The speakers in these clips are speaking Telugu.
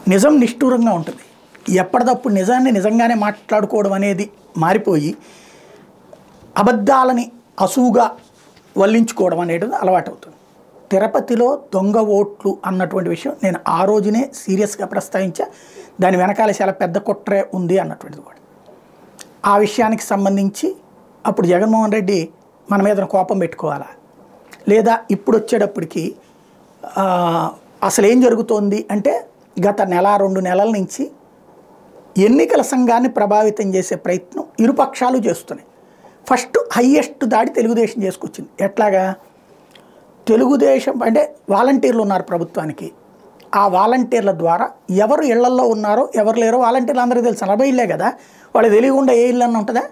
నిజం నిష్ఠూరంగా ఉంటుంది ఎప్పటికప్పుడు నిజాన్ని నిజంగానే మాట్లాడుకోవడం అనేది మారిపోయి అబద్ధాలని అసూగా వల్లించుకోవడం అనేది అలవాటు అవుతుంది తిరుపతిలో దొంగ ఓట్లు అన్నటువంటి విషయం నేను ఆ రోజునే సీరియస్గా ప్రస్తావించా దాని వెనకాల చాలా పెద్ద కుట్రే ఉంది అన్నటువంటిది కూడా ఆ విషయానికి సంబంధించి అప్పుడు జగన్మోహన్ రెడ్డి మన మీద కోపం పెట్టుకోవాలా లేదా ఇప్పుడు వచ్చేటప్పటికి ఆ, అసలు ఏం జరుగుతోంది అంటే గత నెల రెండు నెలల నుంచి ఎన్నికల సంఘాన్ని ప్రభావితం చేసే ప్రయత్నం ఇరుపక్షాలు చేస్తున్నాయి ఫస్ట్ హయ్యెస్ట్ దాడి తెలుగుదేశం చేసుకొచ్చింది ఎట్లాగా తెలుగుదేశం అంటే వాలంటీర్లు ఉన్నారు ప్రభుత్వానికి ఆ వాలంటీర్ల ద్వారా ఎవరు ఇళ్లల్లో ఉన్నారో ఎవరు లేరో వాలంటీర్లు అందరికీ తెలుసు నలభై ఇళ్ళే కదా వాళ్ళు తెలియకుండా ఏ ఇల్లు అన్న ఉంటుందా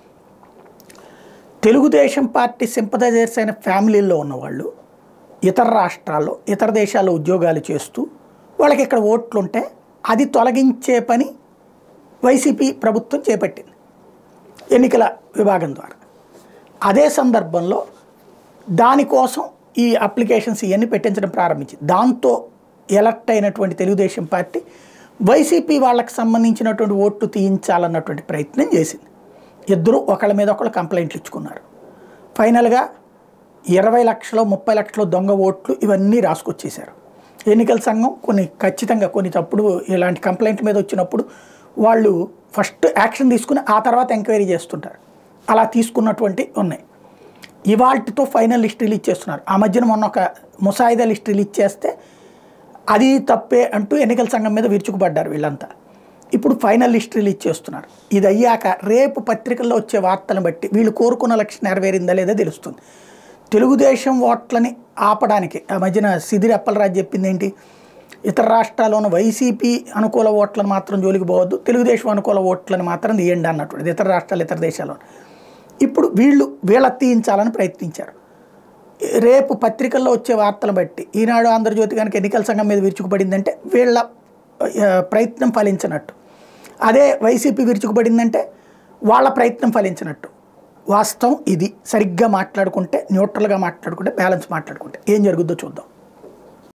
తెలుగుదేశం పార్టీ సింపథైజర్స్ అయిన ఫ్యామిలీల్లో ఉన్నవాళ్ళు ఇతర రాష్ట్రాల్లో ఇతర దేశాల్లో ఉద్యోగాలు చేస్తూ వాళ్ళకి ఇక్కడ ఓట్లు ఉంటే అది తొలగించే పని వైసీపీ ప్రభుత్వం చేపట్టింది ఎన్నికల విభాగం ద్వారా అదే సందర్భంలో దానికోసం ఈ అప్లికేషన్స్ ఇవన్నీ పెట్టించడం ప్రారంభించింది దాంతో ఎలక్ట్ అయినటువంటి తెలుగుదేశం పార్టీ వైసీపీ వాళ్ళకి సంబంధించినటువంటి ఓట్లు తీయించాలన్నటువంటి ప్రయత్నం చేసింది ఇద్దరు ఒకళ్ళ మీద ఒకళ్ళు కంప్లైంట్లు ఇచ్చుకున్నారు ఫైనల్గా ఇరవై లక్షలు ముప్పై లక్షలు దొంగ ఓట్లు ఇవన్నీ రాసుకొచ్చేశారు ఎన్నికల సంఘం కొన్ని ఖచ్చితంగా కొన్ని తప్పుడు ఇలాంటి కంప్లైంట్ మీద వచ్చినప్పుడు వాళ్ళు ఫస్ట్ యాక్షన్ తీసుకుని ఆ తర్వాత ఎంక్వైరీ చేస్తుంటారు అలా తీసుకున్నటువంటి ఉన్నాయి ఇవాల్టితో ఫైనల్ లిస్ట్ రిలీజ్ చేస్తున్నారు ఆ మధ్యన మొన్న ఒక ముసాయిదా లిస్ట్ రిలీజ్ చేస్తే అది తప్పే అంటూ ఎన్నికల సంఘం మీద విరుచుకుపడ్డారు వీళ్ళంతా ఇప్పుడు ఫైనల్ లిస్ట్ రిలీజ్ చేస్తున్నారు ఇది అయ్యాక రేపు పత్రికల్లో వచ్చే వార్తలను బట్టి వీళ్ళు కోరుకున్న లక్ష్యం నెరవేరిందా లేదా తెలుస్తుంది తెలుగుదేశం ఓట్లని ఆపడానికి ఆ మధ్యన సిదిరి అప్పలరాజు చెప్పింది ఏంటి ఇతర రాష్ట్రాల్లోని వైసీపీ అనుకూల ఓట్లను మాత్రం జోలికి పోవద్దు తెలుగుదేశం అనుకూల ఓట్లను మాత్రం తీయండి అన్నట్టు ఇతర రాష్ట్రాలు ఇతర దేశాల్లో ఇప్పుడు వీళ్ళు వీళ్ళ తీయించాలని ప్రయత్నించారు రేపు పత్రికల్లో వచ్చే వార్తలు బట్టి ఈనాడు ఆంధ్రజ్యోతి కనుక ఎన్నికల సంఘం మీద విరుచుకుపడిందంటే వీళ్ళ ఆ, ప్రయత్నం ఫలించినట్టు అదే వైసీపీ విరుచుకుపడిందంటే వాళ్ళ ప్రయత్నం ఫలించినట్టు వాస్తవం ఇది సరిగ్గా మాట్లాడుకుంటే న్యూట్రల్గా మాట్లాడుకుంటే బ్యాలెన్స్ మాట్లాడుకుంటే ఏం జరుగుద్దో చూద్దాం